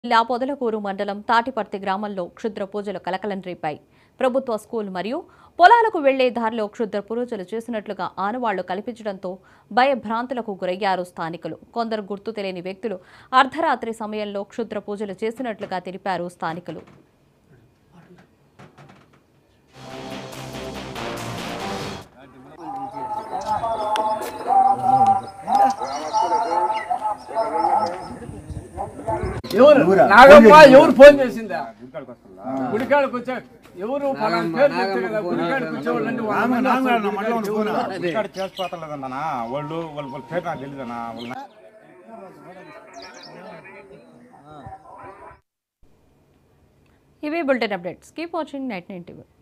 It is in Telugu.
జిల్లా పొదలకూరు మండలం తాటిపర్తి గ్రామంలో క్షుద్ర పూజలు కలకలం రేపాయి ప్రభుత్వ స్కూల్ మరియు పొలాలకు వెళ్లే దారిలో క్షుద్ర పూజలు చేసినట్లుగా ఆనవాళ్లు కల్పించడంతో భయభ్రాంతులకు గురయ్యారు స్థానికులు కొందరు గుర్తు తెలియని వ్యక్తులు అర్ధరాత్రి సమయంలో క్షుద్ర పూజలు చేసినట్లుగా తెలిపారు స్థానికులు ఎవరు నాగమ్మ ఎవరు ఫోన్ చేసిందా గుడికాడకు వచ్చా ఎవరు ఫలానా పేరు చెప్తే కదా గుడికాడకు వచ్చేవాళ్ళంటే వాళ్ళ మంది వస్తారు గుడికాడకి. ఇక్కడ చేసుకోవట్లేదన్నా వాళ్ళు వాళ్ళ వాళ్ళ పేరు నాకు తెలియదన్నా వాళ్ళ ఇవి bulletin updates keep watching night nine TV